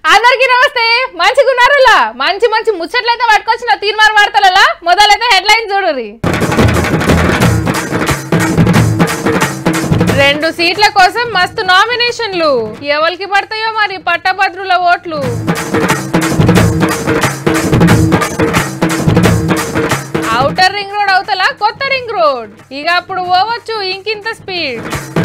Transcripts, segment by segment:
అందరికీ నమస్తే మంచిగా ఉన్నారులా మంచి మంచి ముచ్చట్లయితే పట్టుకొచ్చిన తీర్మాన వార్తలలో మొదలైతే హెడ్లైన్ చూడురి రెండు సీట్ల కోసం మస్తు నామినేషన్లు ఎవరికి పడతాయో మరి పట్టభద్రుల ఓట్లు ఔటర్ రింగ్ రోడ్ అవతల కొత్త రింగ్ రోడ్ ఇక అప్పుడు పోవచ్చు ఇంకింత స్పీడ్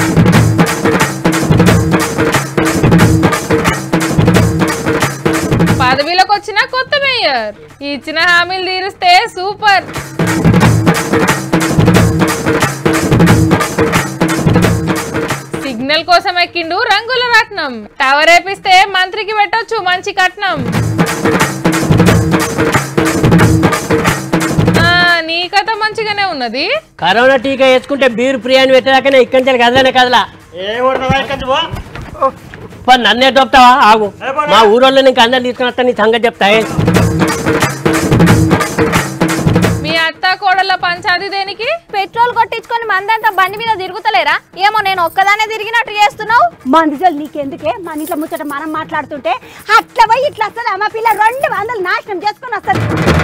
పదవిలోకి వచ్చిన కొత్త మేయర్ ఇచ్చిన హామీలు తీరుస్తే సూపర్ సిగ్నల్ కోసం ఎక్కిండు రంగుల రత్నం టవర్ వేపిస్తే మంత్రికి పెట్టొచ్చు మంచి కట్నం ఆ, నీ కథ మంచిగానే ఉన్నది కరోనా టీకా వేసుకుంటే బీరు ప్రియాన్ని పెట్టేదాకానే ఇక్కడి నుంచి కదలనే కదలా పని నన్నే చెప్తావా ఆగు మా ఊరోళ్ళు నీకు అందరు తీసుకుని వస్తా నీ సంగతి చెప్తా ఏ? మీ అత్త కోడళ్ళ పంచాది దేనికి పెట్రోల్ కొట్టించుకొని మందంతా బండి మీద తిరుగుతలేరా ఏమో నేను ఒక్కదానే తిరిగినట్టు చేస్తున్నావు మందిజలు నీకెందుకే మన ఇంట్లో ముచ్చట మనం మాట్లాడుతుంటే అట్లా పోయి ఇట్లా వస్తుంది అమ్మ పిల్ల రెండు వందలు నాశనం చేసుకొని వస్తుంది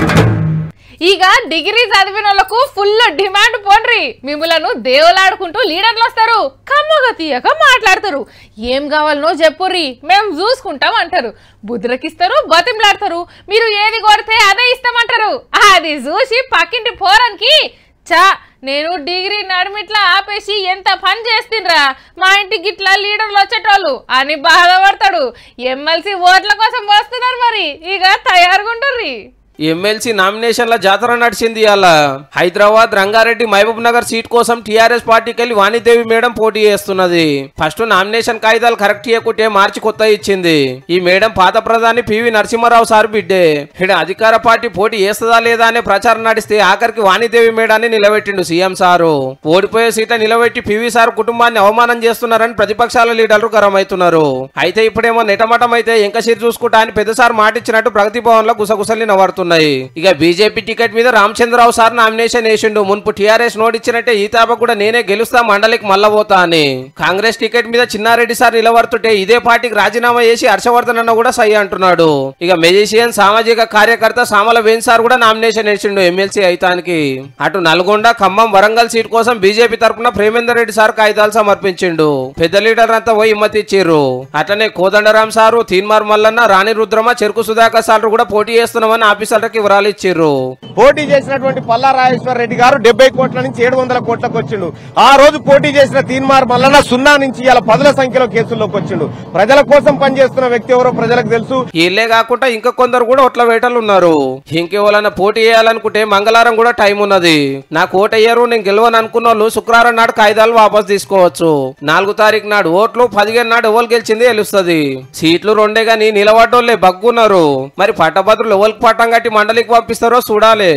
ఇక డిగ్రీ చదివిన వాళ్ళకు ఫుల్ డిమాండ్ పోండ్రి మిమ్మలను దేవులాడుకుంటూ లీడర్లు వస్తారు కమ్మగా తీయక మాట్లాడతారు ఏం కావాలనో చెప్పుర్రి మేము చూసుకుంటాం అంటారు బుద్రకిస్తారు బతిమలాడతారు మీరు ఏది కొడితే అదే ఇస్తామంటారు అది చూసి పక్కింటి పోరానికి చా నేను డిగ్రీ నడిమిట్లా ఆపేసి ఎంత పని చేస్తుండ్రా మా ఇంటికి ఇట్లా లీడర్లు వచ్చేటోళ్ళు అని బాధపడతాడు ఎమ్మెల్సీ ఓట్ల కోసం వస్తున్నారు మరి ఇక తయారుగా ఉంటుర్రి ఎమ్మెల్సీ నామినేషన్ల జాతర నడిచింది ఇవాళ హైదరాబాద్ రంగారెడ్డి మహబూబ్ నగర్ సీట్ కోసం టీఆర్ఎస్ పార్టీకి వెళ్ళి వాణిదేవి మేడం పోటీ చేస్తున్నది ఫస్ట్ నామినేషన్ కాగితాలు కరెక్ట్ చేయకుంటే మార్చి కొత్త ఇచ్చింది ఈ మేడం పాత ప్రధాని పివి నరసింహారావు సార్ బిడ్డే ఇక్కడ అధికార పార్టీ పోటీ చేస్తుందా లేదా అనే ప్రచారం నడిస్తే ఆఖరికి వాణిదేవి మేడాన్ని నిలబెట్టిండు సీఎం సారు ఓడిపోయే సీట్ల నిలబెట్టి పివి సార్ కుటుంబాన్ని అవమానం చేస్తున్నారని ప్రతిపక్షాల లీడర్లు గరమవుతున్నారు అయితే ఇప్పుడేమో నెటమటం అయితే ఇంకా సీట్ చూసుకుంటా అని పెద్దసారి మాటిచ్చినట్టు ప్రగతి భవన్ లో గుసగుసల్ని నవడుతున్నాయి ఇక బీజేపీ టికెట్ మీద రామచంద్రరావు సార్ నామినేషన్ వేసిండు మున్పు టీఆర్ఎస్ నోటిచ్చినట్టే ఈ తాప కూడా నేనే గెలుస్తా మండలికి మళ్ళా పోతా అని కాంగ్రెస్ టికెట్ మీద చిన్నారెడ్డి సార్ నిలబడుతుంటే ఇదే పార్టీకి రాజీనామా చేసి హర్షవర్ధన్ అన్న కూడా సై అంటున్నాడు ఇక మెజిషియన్ సామాజిక కార్యకర్త సామల వేణ్ సార్ కూడా నామినేషన్ వేసిండు ఎమ్మెల్సీ అయితానికి అటు నల్గొండ ఖమ్మం వరంగల్ సీట్ కోసం బీజేపీ తరపున ప్రేమేందర్ రెడ్డి సార్ కాగితాలు సమర్పించిండు పెద్ద లీడర్ అంతా పోయి హిమ్మతి ఇచ్చిర్రు అట్లనే కోదండరాం సారు తీన్మార్ మల్లన్న రాణి రుద్రమ చెరుకు సుధాకర్ సార్ కూడా పోటీ చేస్తున్నామని ఆఫీసర్లకు వివరాలు ఇచ్చిర్రు పోటీ చేసినటువంటి పల్లా రాజేశ్వర రెడ్డి గారు డెబ్బై కోట్ల నుంచి ఏడు వందల కోట్లకు వచ్చిండు ఆ రోజు పోటీ చేసిన తీన్మార్ మల్లన్న సున్నా నుంచి ఇలా పదుల సంఖ్యలో కేసుల్లోకి వచ్చిండు ప్రజల కోసం పనిచేస్తున్న వ్యక్తి ఎవరో ప్రజలకు తెలుసు వీళ్ళే కాకుండా ఇంకా కొందరు కూడా ఒట్ల వేటలు ఉన్నారు ఇంకెవరైనా పోటీ చేయాలనుకుంటే మంగళవారం కూడా టైం ఉన్నది నాకు ఓటు అయ్యారు నేను గెలవని అనుకున్న వాళ్ళు శుక్రవారం నాడు కాగితాలు వాపస్ తీసుకోవచ్చు నాలుగు తారీఖు నాడు ఓట్లు పదిహేను నాడు ఎవరు గెలిచింది తెలుస్తుంది సీట్లు రెండే గాని నిలబడ్డోళ్ళే బగ్గున్నారు మరి పట్టభద్రులు ఎవరికి పట్టం కట్టి మండలికి పంపిస్తారో చూడాలి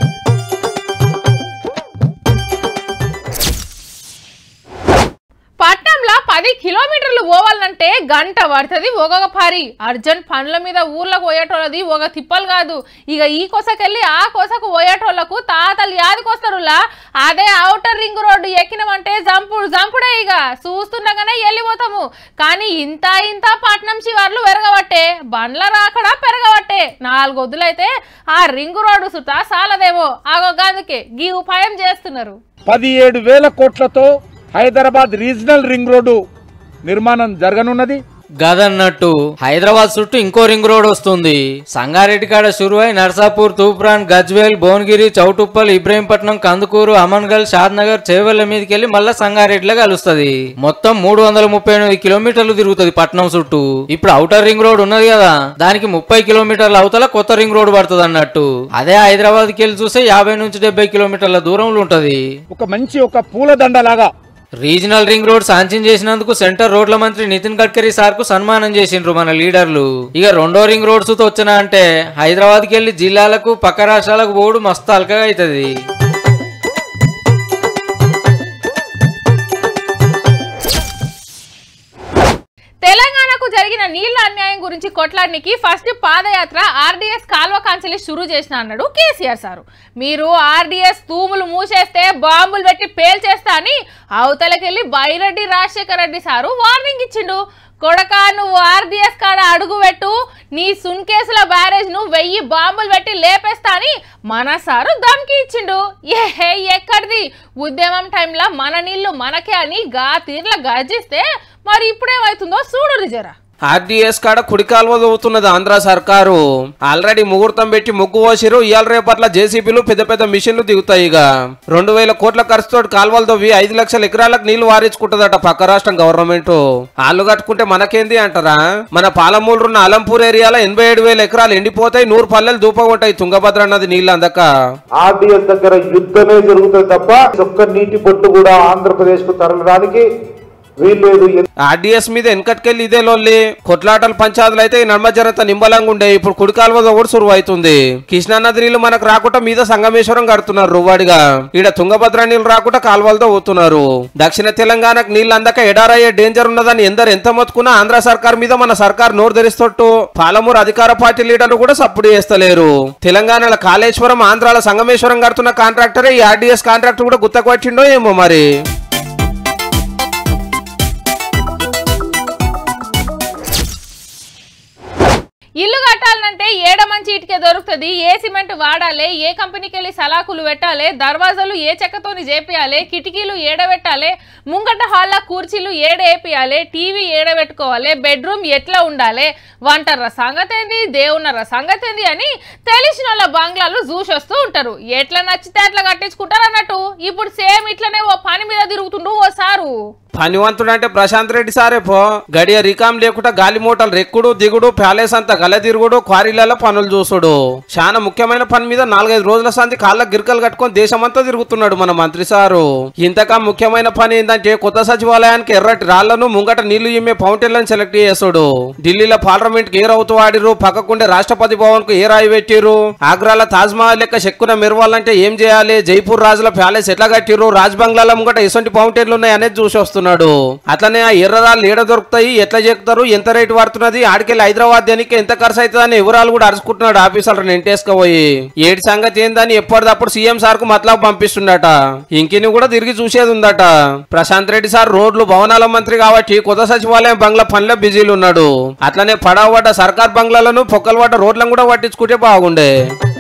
పట్నంలో పది కిలోమీటర్లు పోవాలంటే గంట పడుతుంది ఒక పారి అర్జెంట్ పనుల మీద ఊర్లకు పోయేటోళ్ళది ఒక తిప్పలు కాదు ఇక ఈ కొసకెళ్ళి ఆ కొసకు పోయేటోళ్లకు తాతలు యాదికొస్తారులా అదే ఔటర్ రింగ్ రోడ్డు ఎక్కినమంటే జంపుడు జంపుడే ఇక చూస్తుండగానే వెళ్ళిపోతాము కానీ ఇంత ఇంత పట్నం శివార్లు పెరగబట్టే బండ్ల రాకడా పెరగబట్టే నాలుగు వద్దులైతే ఆ రింగ్ రోడ్డు సుతా సాలదేమో ఆగో అందుకే గీ ఉపాయం చేస్తున్నారు పదిహేడు వేల కోట్లతో హైదరాబాద్ రీజనల్ రింగ్ రోడ్డు నిర్మాణం జరగనున్నది గదన్నట్టు హైదరాబాద్ చుట్టూ ఇంకో రింగ్ రోడ్ వస్తుంది సంగారెడ్డి కాడ షురువై నర్సాపూర్ తూప్రాన్ గజ్వేల్ భువనగిరి చౌటుప్పల్ ఇబ్రహీంపట్నం కందుకూరు అమన్గల్ షాద్నగర్ చేవెళ్ల మీదకి వెళ్ళి మళ్ళా సంగారెడ్డిలో కలుస్తుంది మొత్తం మూడు వందల ముప్పై ఎనిమిది కిలోమీటర్లు తిరుగుతుంది పట్నం చుట్టూ ఇప్పుడు ఔటర్ రింగ్ రోడ్ ఉన్నది కదా దానికి ముప్పై కిలోమీటర్ల అవతల కొత్త రింగ్ రోడ్ పడుతుంది అన్నట్టు అదే హైదరాబాద్ కి వెళ్ళి చూస్తే యాభై నుంచి డెబ్బై కిలోమీటర్ల దూరంలో ఉంటది ఒక మంచి ఒక పూలదండలాగా రీజనల్ రింగ్ రోడ్ శాంక్షన్ చేసినందుకు సెంటర్ రోడ్ల మంత్రి నితిన్ గడ్కరీ సార్ కు సన్మానం చేసిండ్రు మన లీడర్లు ఇక రెండో రింగ్ రోడ్స్ తో వచ్చినా అంటే హైదరాబాద్ కి వెళ్లి జిల్లాలకు పక్క రాష్ట్రాలకు పోవడం మస్తు అల్కగా అవుతుంది తెలంగాణకు జరిగిన నీళ్ల అన్యాయం గురించి కొట్లాడనికి ఫస్ట్ పాదయాత్ర ఆర్డీఎస్ కాల్వ కాంచెలి షురూ చేసిన అన్నాడు కేసీఆర్ సారు మీరు ఆర్డీఎస్ తూములు మూసేస్తే బాంబులు పెట్టి పేల్చేస్తా అని అవతలకెళ్ళి బైరెడ్డి రాజశేఖర రెడ్డి సారు వార్నింగ్ ఇచ్చిండు కొడకా నువ్వు ఆర్డిఎస్ కాడ అడుగు పెట్టు నీ సున్ కేసుల బ్యారేజ్ ను వెయ్యి బాంబులు పెట్టి లేపేస్తా అని మన సారు దమ్కి ఇచ్చిండు ఏ ఎక్కడిది ఉద్యమం టైంలో మన నీళ్లు మనకే అని గా తీర్ల గర్జిస్తే మరి ఇప్పుడేమవుతుందో చూడు జరా ఆర్డీఎస్ కాడ కుడి కాలువ దవ్వుతున్నది ఆంధ్ర సర్కారు ఆల్రెడీ ముహూర్తం పెట్టి ముగ్గు పోసిరు ఇవాళ రేపట్ల జేసీబీలు పెద్ద పెద్ద మిషన్లు దిగుతాయి ఇక రెండు వేల కోట్ల ఖర్చుతో కాలువలు తవ్వి ఐదు లక్షల ఎకరాలకు నీళ్లు వారించుకుంటుందట పక్క రాష్ట్రం గవర్నమెంట్ ఆళ్ళు కట్టుకుంటే మనకేంది అంటారా మన పాలమూరున్న అలంపూర్ ఏరియాలో ఎనభై ఏడు వేల ఎకరాలు ఎండిపోతాయి నూరు పల్లెలు దూపగుంటాయి తుంగభద్ర నది నీళ్ళు అందక ఆర్డీఎస్ దగ్గర యుద్ధమే జరుగుతుంది తప్ప ఒక్క నీటి బొట్టు కూడా ఆంధ్రప్రదేశ్ కు తరలడానికి వీల్లేదు ఆర్డీఎస్ మీద వెనకటికెళ్ళి ఇదే లొల్లి కొట్లాటలు పంచాయతీలు అయితే ఈ నర్మ జనంత నింబలంగా ఉండే ఇప్పుడు కుడికాలువ కూడా సురువు అవుతుంది కృష్ణా నది నీళ్లు మనకు రాకుండా మీద సంగమేశ్వరం కడుతున్నారు రువ్వాడిగా ఈడ తుంగభద్ర నీళ్లు రాకుండా కాలువలతో పోతున్నారు దక్షిణ తెలంగాణకు నీళ్లు అందక ఎడారయ్యే డేంజర్ ఉన్నదని ఎందరు ఎంత మొత్తుకున్నా ఆంధ్ర సర్కార్ మీద మన సర్కార్ నోరు తెరిస్తొట్టు పాలమూరు అధికార పార్టీ లీడర్లు కూడా సప్పుడు చేస్తలేరు తెలంగాణలో కాళేశ్వరం ఆంధ్రాల సంగమేశ్వరం కడుతున్న కాంట్రాక్టరే ఈ ఆర్డీఎస్ కాంట్రాక్టర్ కూడా గుత్తకొచ్చిండో ఏమో మరి ఇల్లు కట్టాలంటే ఏడ మంచి ఇటుకే దొరుకుతుంది ఏ సిమెంట్ వాడాలి ఏ కంపెనీకి వెళ్ళి సలాకులు పెట్టాలి దర్వాజాలు ఏ చెక్కతోని చేపియాలి కిటికీలు ఏడబెట్టాలి ముంగట హాల్లో కూర్చీలు ఏడ వేపియాలి టీవీ ఏడ పెట్టుకోవాలి బెడ్రూమ్ ఎట్లా ఉండాలి వంటర్ర సంగతి ఏంది దేవునర్ర సంగతి ఏంది అని తెలిసిన వాళ్ళ బంగ్లాలు చూసి వస్తూ ఉంటారు ఎట్లా నచ్చితే అట్లా కట్టించుకుంటారు అన్నట్టు ఇప్పుడు సేమ్ ఇట్లనే ఓ పని మీద తిరుగుతుండు ఓ సారు పనివంతుడు అంటే ప్రశాంత్ రెడ్డి సారే పో గడియ రికాం లేకుండా గాలి మూటలు రెక్కుడు దిగుడు ప్యాలెస్ అంతా గల తిరుగుడు క్వారీలలో పనులు చూసుడు చాలా ముఖ్యమైన పని మీద నాలుగైదు రోజుల సంది కాళ్ళ గిరికలు కట్టుకొని దేశమంతా తిరుగుతున్నాడు మన మంత్రి సారు ఇంతకా ముఖ్యమైన పని ఏంటంటే కొత్త సచివాలయానికి ఎర్రటి రాళ్లను ముంగట నీళ్లు ఇమ్మే ఫౌంటైన్లను సెలెక్ట్ చేస్తాడు ఢిల్లీలో పార్లమెంట్ కి ఏ రౌతు వాడిరు పక్కకుండే రాష్ట్రపతి భవన్ కు ఏ రాయి పెట్టిరు ఆగ్రాలో తాజ్ మహల్ లెక్క చెక్కున మెరవాలంటే ఏం చేయాలి జైపూర్ రాజుల ప్యాలెస్ ఎట్లా కట్టిరు రాజ్ బంగ్లాల ముంగట ఎటువంటి ఫౌంటైన్లు ఉన్నాయి అనేది చూసి వస్తున్నాడు అట్లనే ఆ ఎర్రరాళ్ళు ఏడ దొరుకుతాయి ఎట్లా చెక్కుతారు ఎంత రేటు పడుతున్నది ఆడికెళ్ళి హైదరాబాద్ దేనికి ఎంత ఖర్చు అవుతుంది అని వివరాలు కూడా అరుచుకుంటున్నాడు ఆఫీసర్లు ఎంటేసుకపోయి ఏడు సంగతి ఏందని ఎప్పటిదప్పుడు సీఎం సార్ కు మతలాబ్ పంపిస్తుండట ఇంకిని కూడా తిరిగి చూసేది ఉందట ప్రశాంత్ రెడ్డి సార్ రోడ్లు భవనాల మంత్రి కాబట్టి కొత్త సచివాలయం బంగ్లా పనిలో బిజీలు ఉన్నాడు అట్లనే పడవబడ్డ సర్కార్ బంగ్లాలను పొక్కలు పడ్డ రోడ్లను కూడా పట్టించుకుంటే బాగుండే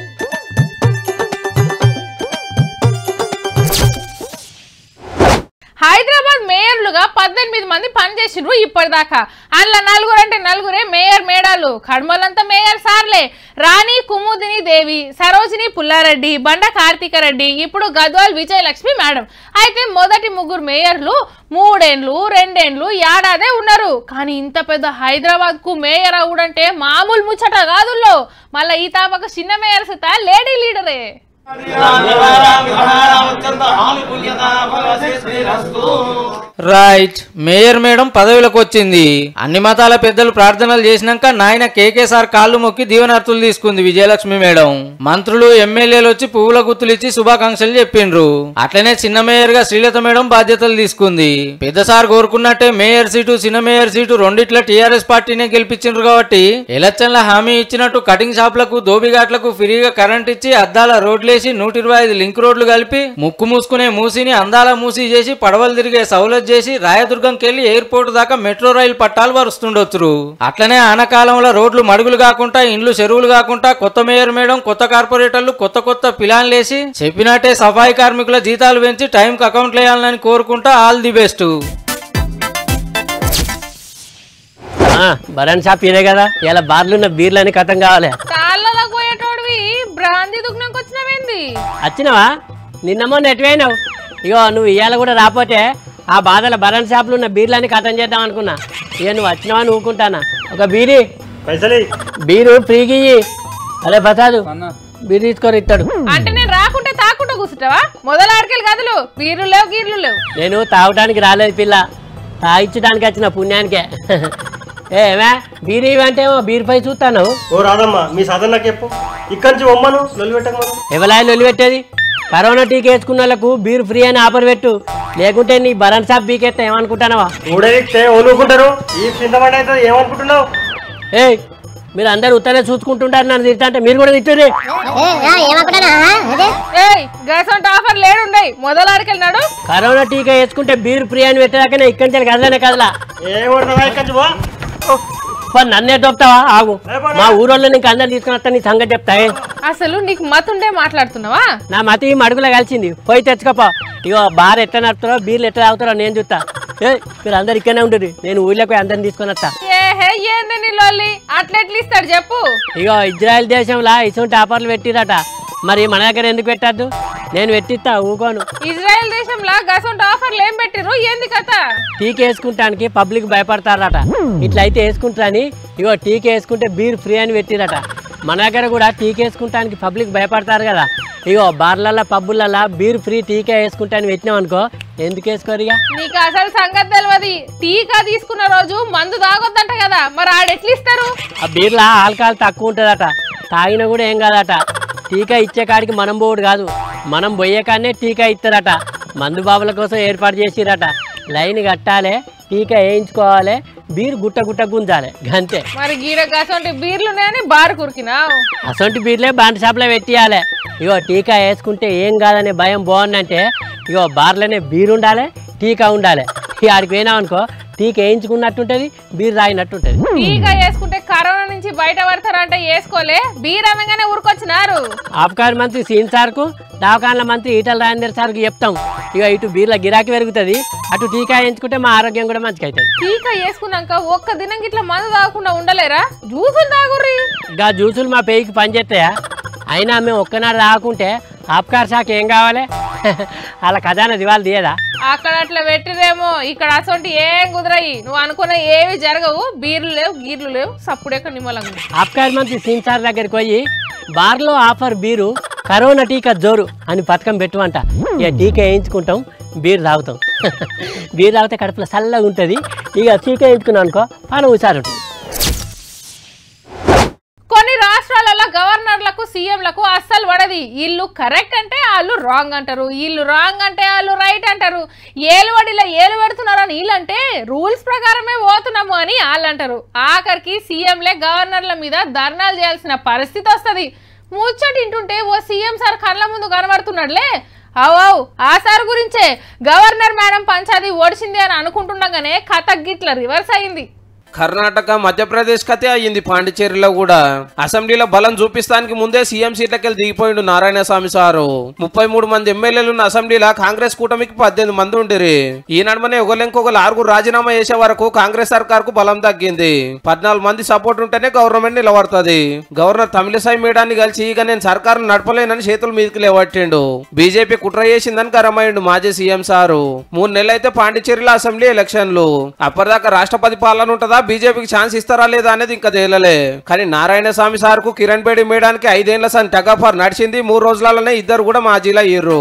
హైదరాబాద్ మేయర్లుగా పద్దెనిమిది మంది పనిచేసిండ్రు ఇప్పటిదాకా అందులో నలుగురు అంటే నలుగురే మేయర్ మేడాలు కడమలంతా మేయర్ సార్లే రాణి కుముదిని దేవి సరోజిని పుల్లారెడ్డి బండ కార్తీక రెడ్డి ఇప్పుడు గద్వాల్ విజయలక్ష్మి మేడం అయితే మొదటి ముగ్గురు మేయర్లు మూడేండ్లు రెండేండ్లు ఏడాదే ఉన్నారు కానీ ఇంత పెద్ద హైదరాబాద్ కు మేయర్ అవుడంటే మామూలు ముచ్చట కాదుల్లో మళ్ళీ ఈ తాపక చిన్న మేయర్ సుత లేడీ లీడరే రైట్ మేయర్ మేడం పదవిలోకి వచ్చింది అన్ని మతాల పెద్దలు ప్రార్థనలు చేసినాక నాయన కేకేసార్ కాళ్ళు మొక్కి దీవెనర్తులు తీసుకుంది విజయలక్ష్మి మేడం మంత్రులు ఎమ్మెల్యేలు వచ్చి పువ్వుల గుర్తులు ఇచ్చి శుభాకాంక్షలు చెప్పిండ్రు అట్లనే చిన్న మేయర్ గా శ్రీలత మేడం బాధ్యతలు తీసుకుంది పెద్ద సార్ కోరుకున్నట్టే మేయర్ సీటు చిన్న మేయర్ సీటు రెండిట్ల టీఆర్ఎస్ పార్టీనే గెలిపించిండ్రు కాబట్టి ఎలక్షన్ల హామీ ఇచ్చినట్టు కటింగ్ షాప్లకు దోబిఘాట్లకు ఫ్రీగా కరెంట్ ఇచ్చి అద్దాల రోడ్లేసి నూట ఇరవై ఐదు లింక్ రోడ్లు కలిపి ముక్కు మూసుకునే మూసిని అందాల మూసి చేసి పడవలు తిరిగే సౌలత్ చేసి రాయదుర్గంకి వెళ్లి ఎయిర్పోర్ట్ దాకా మెట్రో రైలు పట్టాలు వరుస్తుండొచ్చురు అట్లనే ఆనకాలంలో రోడ్లు మడుగులు కాకుండా ఇండ్లు చెరువులు కాకుండా కొత్త మేయర్ మేడం కొత్త కార్పొరేటర్లు కొత్త కొత్త ప్లాన్లు వేసి చెప్పినట్టే సఫాయి కార్మికుల జీతాలు పెంచి టైంకి అకౌంట్లు వేయాలని కోరుకుంటా ఆల్ ది బెస్ట్ బరాన్ షాప్ ఇదే కదా ఇలా బార్లున్న బీర్లని కథం కావాలి తాళ్ళలో పోయేటోడివి బ్రాంతి దుగ్నంకి వచ్చినవేంది వచ్చినావా నిన్న మొన్న ఎటువైనావు ఇగో నువ్వు ఇవాళ కూడా రాపోతే ఆ బాధల బరాన్ షాప్లో ఉన్న బీర్లని కథం చేద్దాం అనుకున్నా ఇక నువ్వు వచ్చినావా అని ఊరుకుంటానా ఒక బీరి పైసలు బీరు ఫ్రీకి ఇయ్యి. అరే ప్రసాద్ బీరు తీసుకొని ఇస్తాడు అంటే నేను రాకుంటే తాకుంటూ కూర్చుంటావా మొదలాడికెళ్ళి గదులు బీర్లు లేవు గీర్లు లేవు నేను తాగడానికి రాలేదు పిల్ల తాగించడానికి వచ్చిన పుణ్యానికే ఏ ఏమే బీరు ఇవంటే ఏమో బీరు పై చూస్తాను ఓ రాదమ్మా మీ సాధన నాకు చెప్పు ఇక్కడి నుంచి ఒమ్మను లొల్లి పెట్టకమను ఎవలాయ లొల్లి పెట్టేది కరోనా టీకా వేసుకున్న వాళ్ళకు బీరు ఫ్రీ అని ఆఫర్ పెట్టు లేకుంటే నీ బరన్ షాప్ బీకెత్తా ఏమనుకుంటానవా ఊడేస్తే ఓలుకుంటారు ఈ చింతమండి అయితే ఏమనుకుంటున్నావు ఏయ్ మీరు అందరు ఉత్తరే చూసుకుంటుంటారు నన్ను తింటా అంటే మీరు కూడా తిట్టుర్రి ఏయ్ గసంట్ ఆఫర్ లేడుండయి మొదలాడికెళ్ళినాడు కరోనా టీకా వేసుకుంటే బీరు ఫ్రీ అని పెట్టాకనే ఇక్కడి నుంచి కదలనే కదలా ఏమడుతున్నావా ఇక్కడి నుంచి పో పో, నన్నే దొప్తావా ఆగు మా ఊరోళ్ళు నీకు అందరు తీసుకుని వస్తా నీ సంగతి చెప్తాయి అసలు నీకు మతుండే మాట్లాడుతున్నావా నా మతి ఈ మడుగులో కలిసింది పోయి తెచ్చుకోపో ఇగో బార్ ఎట్లా నడుతారో బీర్లు ఎట్లా తాగుతారో నేను చూస్తా ఏ మీరు అందరు ఇక్కడనే ఉంటుంది నేను ఊళ్ళోకి పోయి అందరిని తీసుకొని వస్తా ఏహే ఏంది నీ లొల్లి అట్లెట్లు ఇస్తాడు చెప్పు ఇగో ఇజ్రాయెల్ దేశంలో ఇటువంటి ఆఫర్లు పెట్టిరట మరి మన దగ్గర ఎందుకు పెట్టద్దు నేను పెట్టిస్తా ఊకోను ఇజ్రాయెల్ దేశంలో గసంట ఆఫర్లు ఏం పెట్టిర్రు ఏంది కథ టీకే వేసుకుంటానికి పబ్లిక్ భయపడతారట ఇట్లా అయితే వేసుకుంటారని ఇగో టీకే వేసుకుంటే బీర్ ఫ్రీ అని పెట్టిరట మన దగ్గర కూడా టీకే వేసుకుంటానికి పబ్లిక్ భయపడతారు కదా ఇగో బార్లల్లో పబ్బులల్లో బీర్ ఫ్రీ టీకే వేసుకుంటాను పెట్టినాం అనుకో ఎందుకు వేసుకోరు ఇక నీకు అసలు సంగతి తెలియదు టీకా తీసుకున్న రోజు మందు తాగొద్దంట కదా మరి ఆడెట్లు ఇస్తారు ఆ బీర్లా ఆల్కహాల్ తక్కువ ఉంటుందట తాగినా కూడా ఏం కాదట టీకా ఇచ్చే కాడికి మనం పోవుడు కాదు మనం పోయే కాడనే టీకా ఇస్తారట మందు బాబుల కోసం ఏర్పాటు చేసిరట లైన్ కట్టాలి టీకా వేయించుకోవాలి బీర్ గుట్ట గుట్ట గుంజాలి గంతే మరి గీడ గసంటి బీర్లు ఉన్నాయని బారు కురికినావు అసొంటి బీర్లే బాండ్ షాప్లో పెట్టియాలి ఇగో టీకా వేసుకుంటే ఏం కాదనే భయం బాగుందంటే ఇగో బార్లోనే బీర్ ఉండాలి టీకా ఉండాలి ఇక ఆడికి పోయినాం అనుకో టీకా వేయించుకున్నట్టుంటది బీర్ తాగినట్టుంటది టీకా వేసుకుంటే కరోనా నుంచి బయట పడతారంటే వేసుకోలే బీర్ అనగానే ఊరుకొచ్చినారు ఆబ్కారీ మంత్రి సీన్ సార్కు దవాఖాన్ల మంత్రి ఈటల రాజేందర్ సార్కు చెప్తాం ఇక ఇటు బీర్ల గిరాకీ పెరుగుతుంది అటు టీకా వేయించుకుంటే మా ఆరోగ్యం కూడా మంచిగా అవుతుంది టీకా వేసుకున్నాక ఒక్క దినం ఇట్లా మందు తాగకుండా ఉండలేరా జ్యూసులు తాగుర్రి ఇంకా జ్యూసులు మా పేయికి పనిచేస్తాయా అయినా మేము ఒక్కనాడు తాగుకుంటే ఆబ్కార్ శాఖ ఏం కావాలి అలా ఖజానా దివాళ తీయదా అక్కడ అట్లా పెట్టిరేమో ఇక్కడ అసొంటి ఏం కుదరయి నువ్వు అనుకున్న ఏవి జరగవు బీర్లు లేవు గీర్లు లేవు సప్పుడేక నిమ్మలంగా ఉంది. ఆబ్కారీ మంత్రి సీన్ సార్ దగ్గరికి పోయి బార్లో ఆఫర్ బీరు కరోనా టీకా జోరు అని పథకం పెట్టుమంట ఇక టీకా వేయించుకుంటాం బీర్ తాగుతాం బీర్ తాగితే కడుపులో చల్లగా ఉంటుంది ఇక టీకా వేయించుకున్నాం అనుకో పానం హుషారు ఉంటుంది కొన్ని రాష్ట్రాలలో గవర్నర్లకు సీఎంలకు అస్సలు పడది వీళ్ళు కరెక్ట్ అంటే వాళ్ళు రాంగ్ అంటారు వీళ్ళు రాంగ్ అంటే వాళ్ళు రైట్ అంటారు ఏలు వడిలో ఏలు పెడుతున్నారు అని వీళ్ళంటే రూల్స్ ప్రకారమే పోతున్నాము అని వాళ్ళు అంటారు ఆఖరికి సీఎంలే గవర్నర్ల మీద ధర్నాలు చేయాల్సిన పరిస్థితి వస్తుంది ముచ్చటి ఇంటుంటే ఓ సీఎం సార్ కళ్ళ ముందు కనబడుతున్నాడులే అవు ఆ సార్ గురించే గవర్నర్ మేడం పంచాది ఓడిచింది అని అనుకుంటుండగానే కథ గిట్ల రివర్స్ అయింది కర్ణాటక మధ్యప్రదేశ్ కతే అయ్యింది పాండిచేరిలో కూడా అసెంబ్లీలో బలం చూపిస్తానికి ముందే సీఎం సీట్లకెళ్ళి దిగిపోయిండు నారాయణ స్వామి సారు ముప్పై మూడు మంది ఎమ్మెల్యేలు ఉన్న అసెంబ్లీలో కాంగ్రెస్ కూటమికి పద్దెనిమిది మంది ఉండిరి ఈ నడుమనే ఒకరికొకరు ఆరుగురు రాజీనామా చేసే వరకు కాంగ్రెస్ సర్కార్ కు బలం తగ్గింది పద్నాలుగు మంది సపోర్ట్ ఉంటేనే గవర్నమెంట్ నిలబడుతుంది గవర్నర్ తమిళసాయి మేడాన్ని కలిసి ఇక నేను సర్కారు నడపలేనని చేతుల మీదకి లేవట్టిండు బీజేపీ కుట్ర చేసిందని గరమైండు మాజీ సీఎం సారు మూడు నెలలైతే పాండిచేరిలో అసెంబ్లీ ఎలక్షన్లు అప్పటిదాకా రాష్ట్రపతి పాలన ఉంటుందా బీజేపీకి ఛాన్స్ ఇస్తారా లేదా అనేది ఇంకా తేలలే కానీ నారాయణ స్వామి సార్ కు కిరణ్ బేడి మేడానికి ఐదేళ్ల సన్ టగాఫర్ నడిచింది మూడు రోజులలోనే ఇద్దరు కూడా మాజీలో అయ్యారు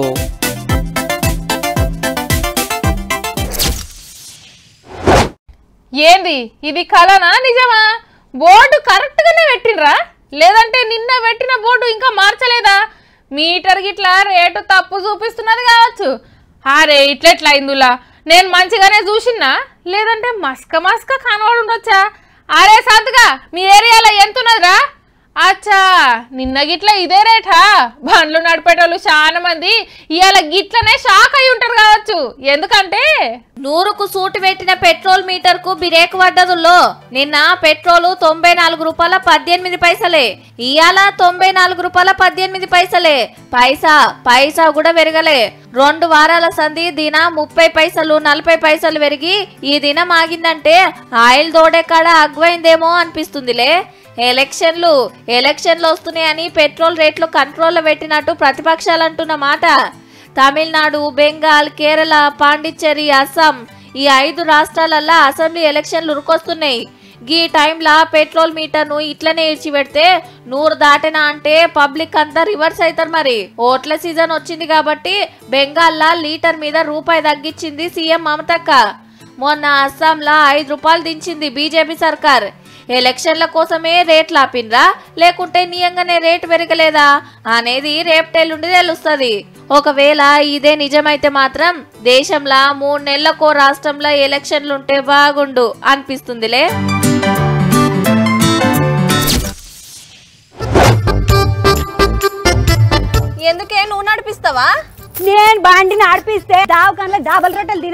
ఏంది ఇది కలనా నిజమా బోర్డు కరెక్ట్ గానే పెట్టినరా లేదంటే నిన్న పెట్టిన బోర్డు ఇంకా మార్చలేదా మీటర్ గిట్లా రేటు తప్పు చూపిస్తున్నది కావచ్చు అరే ఇట్లెట్లా ఇందులా నేను మంచిగానే చూసినా లేదంటే మస్క మస్క కనబడి ఉండొచ్చా అరే సంతగా మీ ఏరియాలో ఎంత ఉన్నదిరా అచ్చా నిన్న గిట్ల ఇదే రేటా బండ్లు నడిపేటోళ్ళు చాలా మంది ఇవాళ గిట్లనే షాక్ అయి ఉంటారు కావచ్చు ఎందుకంటే నూరుకు సూటి పెట్టిన పెట్రోల్ మీటర్ కు బిరేక్ పడ్డదుల్లో నిన్న పెట్రోల్ తొంభై నాలుగు రూపాయల పద్దెనిమిది పైసలే ఇయాల తొంభై నాలుగు రూపాయల పద్దెనిమిది పైసలే పైసా పైసా కూడా పెరగలే రెండు వారాల సంధి దిన ముప్పై పైసలు నలభై పైసలు పెరిగి ఈ దినం ఆగిందంటే ఆయిల్ దోడే కాడ అగ్వైందేమో అనిపిస్తుందిలే ఎలక్షన్లు ఎలక్షన్లు వస్తున్నాయని పెట్రోల్ రేట్లు కంట్రోల్లో పెట్టినట్టు ప్రతిపక్షాలు అంటున్న మాట తమిళనాడు బెంగాల్ కేరళ పాండిచ్చేరి అస్సాం ఈ ఐదు రాష్ట్రాలల్లో అసెంబ్లీ ఎలక్షన్లు ఉరుకొస్తున్నాయి గీ టైంలా పెట్రోల్ మీటర్ను ఇట్లనే ఇడ్చిపెడితే నూరు దాటినా అంటే పబ్లిక్ అంతా రివర్స్ అవుతారు మరి ఓట్ల సీజన్ వచ్చింది కాబట్టి బెంగాల్లా లీటర్ మీద రూపాయి తగ్గించింది సీఎం మమతక్క మొన్న అస్సాంలా ఐదు రూపాయలు దించింది బీజేపీ సర్కార్ ఎలక్షన్ల కోసమే రేట్లు ఆపినరా లేకుంటే నియంగానే రేటు పెరగలేదా అనేది రేపటెల్లుండి తెలుస్తుంది ఒకవేళ ఇదే నిజమైతే మాత్రం దేశంలో మూడు నెలలకో రాష్ట్రంలో ఎలక్షన్లుంటే బాగుండు అనిపిస్తుందిలే ఎందుకే నువ్వు నడిపిస్తావా నేను బండిని నడిపిస్తే దావకాన్లో డబల్ రొట్టెలు తినాల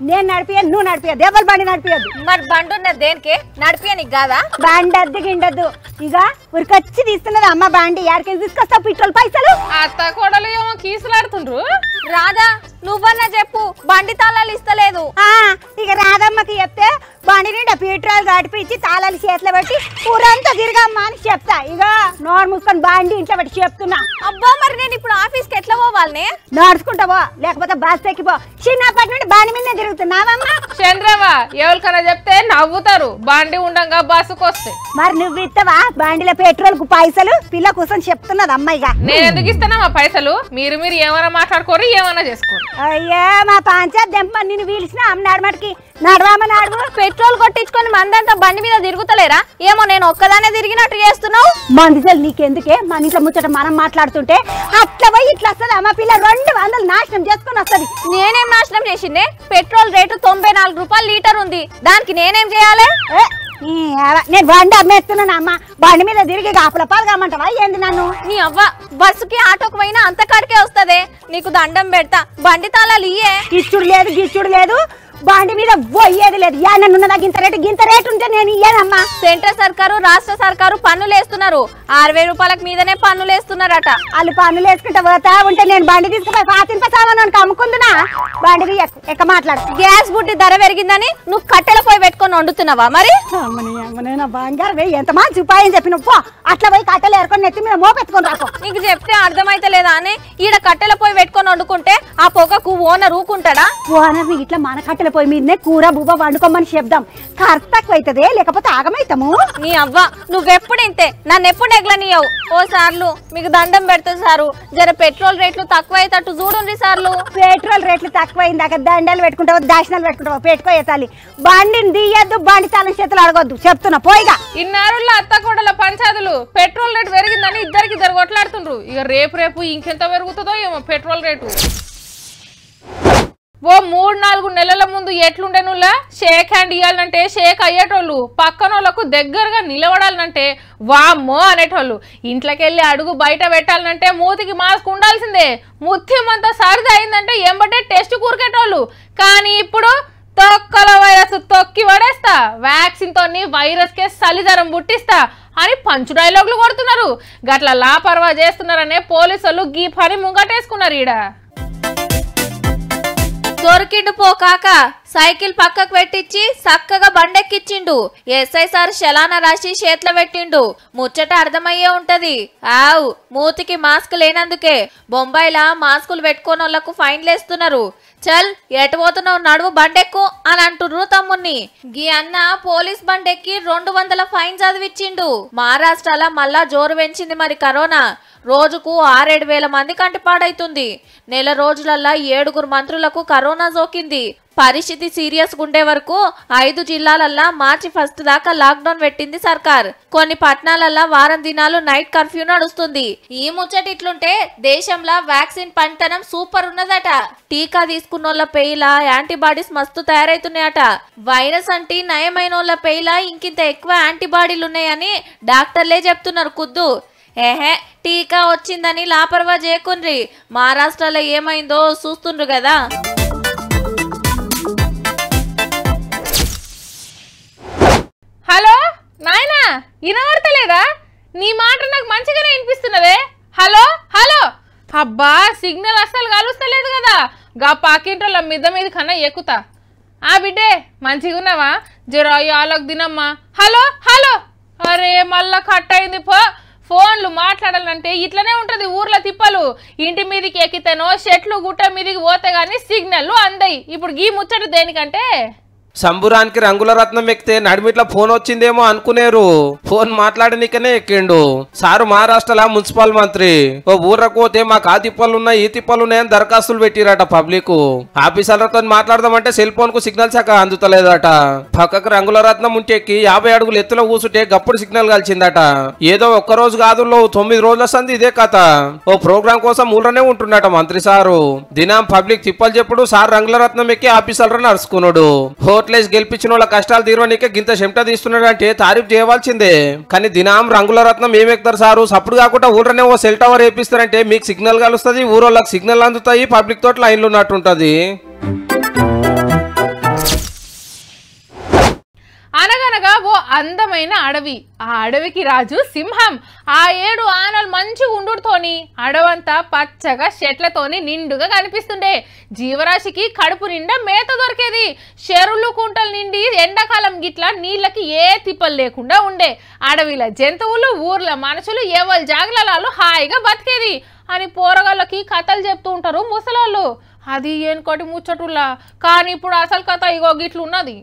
నేను నడిపియను నువ్వు నడిపియ దేవల్ బండి నడిపియద్దు మరి బండి ఉన్నది దేనికి నడిపియనికి కాదా బండి అద్దె గిండద్దు ఇక ఉరికొచ్చి తీస్తున్నది అమ్మ బండి ఎక్కడికి తీసుకొస్తావు పెట్రోల్ పైసలు అత్త కోడలు ఏమో కీసులాడుతుండ్రు రాదా నువ్వన్నా చెప్పు బండి తాళాలు ఇస్తలేదు ఆ, ఇక రాధమ్మకి చెప్తే బండి నిండా పెట్రోల్ గడిపించి తాళాలు చేతిలో పెట్టి ఊరంతా తిరగమ్మా అని చెప్తా ఇక నోరు మూసుకొని బండి ఇంట్లో పెట్టి చెప్తున్నా అబ్బా మరి నేను ఇప్పుడు ఆఫీస్కి ఎట్లా పోవాలనే నడుచుకుంటావో లేకపోతే బస్ ఎక్కిపో చిన్నప్పటి నుండి బండి మీద తిరుగుతున్నావమ్మా చంద్రవ్వ ఎవరికైనా చెప్తే నవ్వుతారు బండి ఉండంగా బస్సుకు వస్తే మరి నువ్వు ఇస్తావా బండిలో పెట్రోల్ కు పైసలు పిల్ల కూర్చొని చెప్తున్నది అమ్మాయిగా నేను ఎందుకు ఇస్తానా మా పైసలు మీరు మీరు ఏమైనా మాట్లాడుకోరు ఏమైనా చేసుకోరు అయ్యా మా పంచాయత్ దెంప నిన్ను పిలిచిన అమ్మ నడమటికి నడవామ నడువు పెట్రోల్ కొట్టించుకొని మందంతా బండి మీద తిరుగుతలేరా ఏమో నేను ఒక్కదానే తిరిగినట్టు చేస్తున్నావు మందుజలు నీకెందుకే మన ఇంట్లో ముచ్చట మనం మాట్లాడుతుంటే అట్లా పోయి ఇట్లా వస్తుంది అమ్మ పిల్ల రెండు వందలు నాశనం చేసుకొని వస్తుంది నేనేం నాశనం చేసిందే పెట్రోల్ రేటు తొంభై నాలుగు రూపాయలు లీటర్ ఉంది దానికి నేనేం చేయాలి ఏ, ఈ ఏవ- నేను బండి అమ్మేస్తున్నాను అమ్మ బండి మీద తిరిగి కాపుల పాలు కామంటావా ఏంది నన్ను నీ అవ్వ బస్సుకి ఆటోకి పోయినా అంత కాడికే వస్తదే నీకు దండం పెడతా బండి తాళాలు ఇయ్యే గిచ్చుడు లేదు గిచ్చుడు లేదు బండి మీద పోయేది లేదు యా నన్ను ఉన్నదా గింత రేటు గింత రేటు ఉంటే నేను ఇయ్యానమ్మా సెంట్రల్ సర్కారు రాష్ట్ర సర్కారు పన్నులు వేస్తున్నారు అరవై రూపాయలకు మీదనే పన్నులు వేస్తున్నారట వాళ్ళు పనులు వేసుకుంటా పోతా ఉంటే నేను బండి తీసుకుపోయి పాతింప సామాను అమ్ముకుందునా బండి ఎక్క- ఎక్క మాట్లాడు గ్యాస్ బుడ్డి ధర పెరిగిందని నువ్వు కట్టెల పోయి పెట్టుకొని వండుతున్నావా మరి అమ్మని అమ్మని నా బంగారు వెయ్యి ఎంత మంచి ఉపాయం చెప్పిన పో అట్లా పోయి కట్టెలు ఏరుకొని నెత్తి మీద మోపెత్తుకొని రాకో నీకు చెప్తే అర్థమైతే లేదా అని ఈడ కట్టెల పోయి పెట్టుకొని వండుకుంటే ఆ పొగకు ఓనర్ ఊకుంటాడా ఓనర్ ఇట్లా మన కట్టెల పొయ్యి మీదనే కూర బువ్వ వండుకోమని చెప్దాం ఖర్చు తక్కువ అవుతుంది లేకపోతే ఆగమైతాము నీ అవ్వ నువ్వెప్పుడు ఇంతే నన్ను ఎప్పుడు నెగ్లనియవు ఓ సార్లు మీకు దండం పెడతా సారు జర పెట్రోల్ రేట్లు తక్కువ అయ్యేటట్టు చూడండి సార్లు పెట్రోల్ రేట్లు తక్కువైంది అక్కడ దండలు పెట్టుకుంటావు దాశనాలు పెట్టుకుంటావు పెట్టుకోయే తల్లి బండిని తీయద్దు బండి తాళం చేతులు అడగొద్దు చెప్తున్నా పోయిగా ఇన్నారుల్లో అత్త కోడల పంచాదులు పెట్రోల్ రేటు పెరిగిందని ఇద్దరికి ఇద్దరు కొట్లాడుతుండ్రు ఇక రేపు రేపు ఇంకెంత పెరుగుతుందో ఏమో పెట్రోల్ రేటు ఓ మూడు నాలుగు నెలల ముందు ఎట్లుండేనులా షేక్ హ్యాండ్ ఇవ్వాలంటే షేక్ అయ్యేటోళ్ళు పక్కన వాళ్ళకు దగ్గరగా నిలబడాలంటే వామ్మో అనేటోళ్ళు ఇంట్లోకెళ్ళి అడుగు బయట పెట్టాలంటే మూతికి మాస్క్ ఉండాల్సిందే ముత్యమంతా సరిది అయిందంటే ఎంబటే టెస్ట్ కూరికేటోళ్ళు కానీ ఇప్పుడు తొక్కల వైరస్ తొక్కి పడేస్తా వ్యాక్సిన్ తోని వైరస్ కే సలిదరం పుట్టిస్తా అని పంచు డైలాగులు కొడుతున్నారు గట్ల లాపర్వా చేస్తున్నారనే పోలీసులు గీ పని ముంగటేసుకున్నారు ఈడ దొరికిండు పో కాక సైకిల్ పక్కకు పెట్టించి చక్కగా బండెక్కిచ్చిండు ఎస్ఐ సార్ శలాన రాసి చేతిలో పెట్టిండు ముచ్చట అర్థమయ్యే ఉంటది ఆవు మూతికి మాస్క్ లేనందుకే బొంబాయిలా మాస్కులు పెట్టుకోని వాళ్ళకు ఫైన్లు వేస్తున్నారు చల్ ఎటు పోతున్నావు నడువు బండెక్కు అని అంటుర్రు తమ్ముణ్ణి గీ అన్న పోలీస్ బండెక్కి రెండు వందల ఫైన్ చదివిచ్చిండు మహారాష్ట్రలో మళ్ళా జోరు పెంచింది మరి కరోనా రోజుకు ఆరేడు వేల మంది కంటిపాడైతుంది నెల రోజులల్లా ఏడుగురు మంత్రులకు కరోనా సోకింది పరిస్థితి సీరియస్ ఉండే వరకు ఐదు జిల్లాలల్లా మార్చి ఫస్ట్ దాకా లాక్డౌన్ పెట్టింది సర్కార్ కొన్ని పట్టణాలల్లా వారం దినాలు నైట్ కర్ఫ్యూ నడుస్తుంది ఈ ముచ్చట ఇట్లుంటే దేశంలో వ్యాక్సిన్ పంటనం సూపర్ ఉన్నదట టీకా తీసుకున్నోళ్ళ పేయిల యాంటీబాడీస్ మస్తు తయారైతున్నాయట వైరస్ అంటే నయమైన వాళ్ళ పేయిల ఇంకింత ఎక్కువ యాంటీబాడీలు ఉన్నాయని డాక్టర్లే చెప్తున్నారు కుద్దు ఏహే టీకా వచ్చిందని లాపర్వా చేయకుండ్రి మహారాష్ట్రలో ఏమైందో చూస్తుండ్రు కదా హలో నాయనా వినబడతలేదా నీ మాట నాకు మంచిగానే వినిపిస్తున్నదే హలో హలో అబ్బా సిగ్నల్ అస్సలు కలుస్తలేదు కదా గా పాకింటోళ్ళ మిద్ద మీద కన్నా ఎక్కుతా ఆ బిడ్డే మంచిగా ఉన్నావా జర ఆలోకి తినమ్మా హలో హలో అరే మళ్ళా కట్ అయింది పో ఫోన్లు మాట్లాడాలంటే ఇట్లనే ఉంటది ఊర్లో తిప్పలు ఇంటి మీదకి ఎక్కితేనో చెట్లు గుట్ట మీదకి పోతే గానీ సిగ్నల్ అందయి ఇప్పుడు గీ ముచ్చట దేనికంటే సంబురానికి రంగుల రత్నం ఎక్కితే నడిమిట్ల ఫోన్ వచ్చిందేమో అనుకునేరు ఫోన్ మాట్లాడనికనే ఎక్కిండు సారు మహారాష్ట్రలో మున్సిపల్ మంత్రి ఓ ఊరకు పోతే మాకు ఆ తిప్పలు ఉన్నాయి ఈ తిప్పలు ఉన్నాయని దరఖాస్తులు పెట్టిరట పబ్లిక్ ఆఫీసర్లతో మాట్లాడదామంటే సెల్ ఫోన్ కు సిగ్నల్ చక్క అందుతలేదట పక్కకు రంగుల రత్నం ఉంటే ఎక్కి యాభై అడుగులు ఎత్తులో కూసుంటే గప్పుడు సిగ్నల్ కలిసిందట ఏదో ఒక్క రోజు కాదు తొమ్మిది రోజుల సంది ఇదే కథ ఓ ప్రోగ్రాం కోసం ఊళ్ళోనే ఉంటున్నట మంత్రి సారు దినం పబ్లిక్ తిప్పలు చెప్పుడు సార్ రంగుల రత్నం ఎక్కి ఆఫీసర్లను నడుచుకున్నాడు ఓట్లేసి గెలిపించిన వాళ్ళ కష్టాలు తీరవనీకే గింత చెమట తీస్తున్నాడు అంటే తారీఫ్ చేయవలసిందే కానీ దినాం రంగుల రత్నం ఏం ఎక్కుతారు సారు సప్పుడు కాకుండా ఊరనే ఓ సెల్ టవర్ వేపిస్తారంటే మీకు సిగ్నల్ కలుస్తుంది ఊరోళ్ళకి సిగ్నల్ అందుతాయి పబ్లిక్ తోటి లైన్లు ఉన్నట్టుంటది అనగనగా ఓ అందమైన అడవి ఆ అడవికి రాజు సింహం ఆ ఏడు ఆనలు మంచి ఉండుతోని అడవంతా పచ్చగా చెట్లతోని నిండుగా కనిపిస్తుండే జీవరాశికి కడుపు నిండా మేత దొరికేది చెరువులు కుంటలు నిండి ఎండాకాలం గిట్ల నీళ్ళకి ఏ తిప్పలు లేకుండా ఉండే అడవిల జంతువులు ఊర్ల మనుషులు ఎవరి జాగ్రత్తలు హాయిగా బతికేది అని పోరగాళ్ళకి కథలు చెప్తూ ఉంటారు ముసలాళ్ళు అది ఏనుకోటి ముచ్చటుల్లా కానీ ఇప్పుడు అసలు కథ ఇగో గిట్లున్నది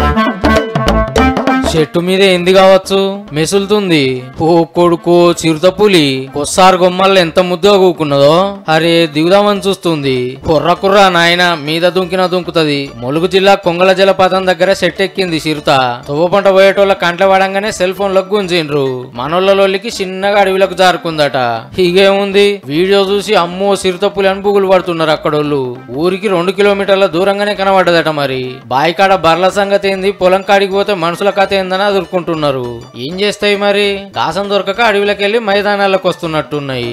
చెట్టు మీద ఏంది కావచ్చు మెసులుతుంది ఓ కొడుకు చిరుత పులి కొస్సారు గొమ్మల్లో ఎంత ముద్దుగా కూకున్నదో అరే దిగుదామని చూస్తుంది కుర్ర కుర్ర నాయన మీద దుంకిన దుంకుతది ములుగు జిల్లా కొంగల జలపాతం దగ్గర సెట్ ఎక్కింది చిరుత తువ్వ పంట పోయేటోళ్ళ కంట్ల పడంగానే సెల్ ఫోన్ లకు గుంజిండ్రు మనోళ్ళలోకి చిన్నగా అడవిలకు జారుకుందట హీగేముంది వీడియో చూసి అమ్మో చిరుత పులి అని బుగులు పడుతున్నారు అక్కడోళ్ళు ఊరికి రెండు కిలోమీటర్ల దూరంగానే కనబడ్డదట మరి బాయికాడ బర్ల సంగతి ఏంది పొలం కాడికి పోతే మనుషుల కథ ఏందని అదుర్కొంటున్నారు ఏం చేస్తాయి మరి దాసం దొరకక అడవిలోకి వెళ్ళి మైదానాలకు వస్తున్నట్టున్నాయి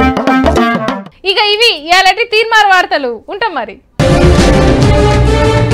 ఇక ఇవి ఇలాంటి తీర్మార్ వార్తలు ఉంటాం మరి